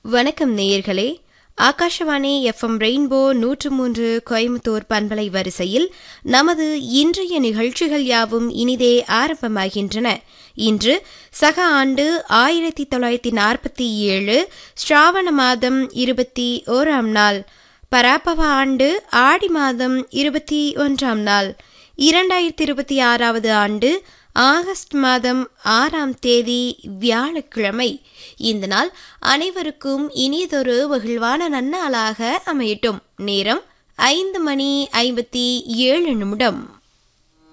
வணக்கம் நேயர்களே Akashvani FM rainbow நூற்று மூன்று கோயம்புத்தூர் பண்பலை வரிசையில் நமது இன்றைய நிகழ்ச்சிகள் யாவும் இனிதே ஆரம்பமாகின்றன இன்று சக ஆண்டு ஆயிரத்தி தொள்ளாயிரத்தி நாற்பத்தி ஏழு ஸ்ராவண மாதம் இருபத்தி ஓராம் நாள் பராபவ ஆண்டு ஆடி மாதம் இருபத்தி ஒன்றாம் நாள் இரண்டாயிரத்தி இருபத்தி ஆறாவது ஆண்டு ஆகஸ்ட் மாதம் ஆறாம் தேதி வியாழக்கிழமை இந்த நாள் அனைவருக்கும் இனியதொரு மகிழ்வான நன்னாளாக அமையட்டும் நேரம் ஐந்து மணி ஐம்பத்தி ஏழு நிமிடம்